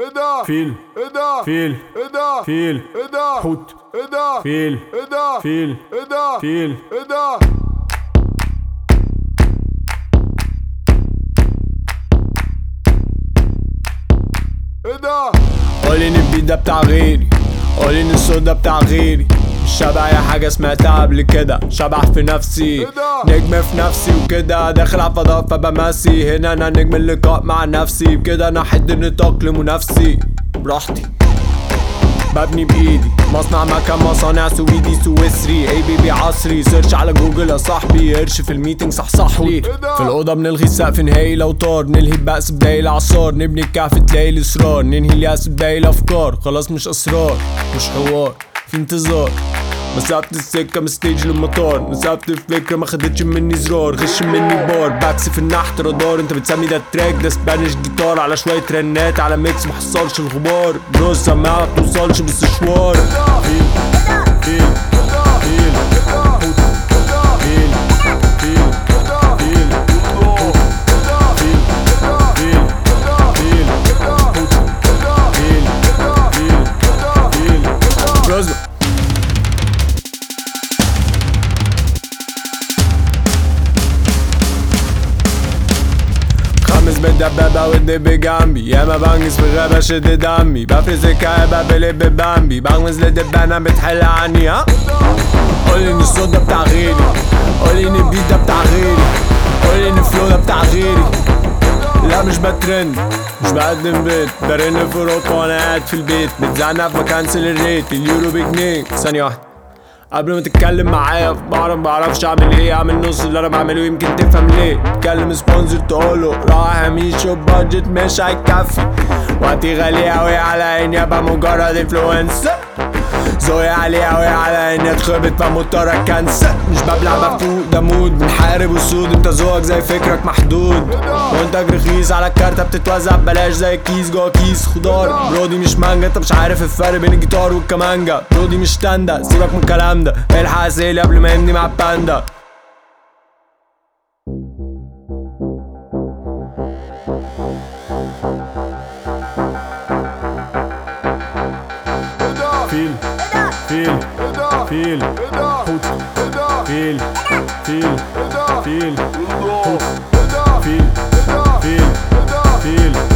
ايه ده فيل ايه ده فيل ايه ده فيل ايه ده حوت ايه ده فيل ايه ده فيل ايه ده فيل ايه ده ايه ده قولي ان البيت ده بتاع غيري قولي ان الصوت ده بتاع غيري مش شبه اي حاجه سمعتها قبل كده شبح في نفسي إيه ده؟ نجم في نفسي وكده داخل على الفضاء فبمسي هنا انا نجم اللقاء مع نفسي بكده انا حد النطاق لمنافسي براحتي ببني بايدي مصنع مكان مصانع سويدي سويسري اي بيبي عصري سيرش على جوجل يا صاحبي قرش في الميتنج صح صح لي ده؟ في الاوضه بنلغي السقف نهائي لو طار نلهي البأس بداية العصار نبني الكهف تلاقي الاصرار ننهي اليأس بداية الافكار خلاص مش اسرار مش حوار في انتظار مسافت السكة من ستيج للمطار مسافت الفكرة ما خدتش مني زرار غش مني بار باكس في النحت رادار انت بتسمي ده تراك ده سبانيش جيتار على شوية رنات على ميكس محصلش الغبار بنص سماعة ما بتوصلش بالسشوار فيل فيل فيل فيل فيل فيل فيل فيل فيل فيل فيل رزق خمس بالدبابة والدب جنبي ياما بنجز في الغابة شد دمي بفرز الكآبة بلب بامبي بغمز لدبانة بتحل عني ها قولي ان الصوت ده بتاع غيري قولي ان البيت ده بتاع غيري قولي ان الفلو ده بتاع غيري لا مش بترند مش بقدم بيت برن في اوروبا وانا قاعد في البيت متزعنا فبكنسل الريت اليورو بجنيه ثانية واحدة قبل ما تتكلم معايا بعرف بعرفش اعمل ايه اعمل نص اللي انا بعمله يمكن تفهم ليه تكلم سبونسر تقوله راح ميشو بادجت مش هيكفي وقتي غالي اوي على اني ابقى مجرد انفلونسر زوي علي اوي على اني اتخبط فمضطر اكنسل مش ببلع مفتوح ده مود بنحارب اسود انت ذوقك زي فكرك محدود منتج رخيص على الكارتة بتتوزع ببلاش زي الكيس جوا كيس خضار برودي مش مانجا انت مش عارف الفرق بين الجيتار والكمانجا برودي مش تاندا سيبك من الكلام ده الحق اسئلي قبل ما يمني مع الباندا ايه ده فيل فيل ايه ده فيل ايه ده حوت ايه ده فيل فيل ايه ده فيل ايه ده حوت ايه ده فيل ايه ده فيل ايه ده فيل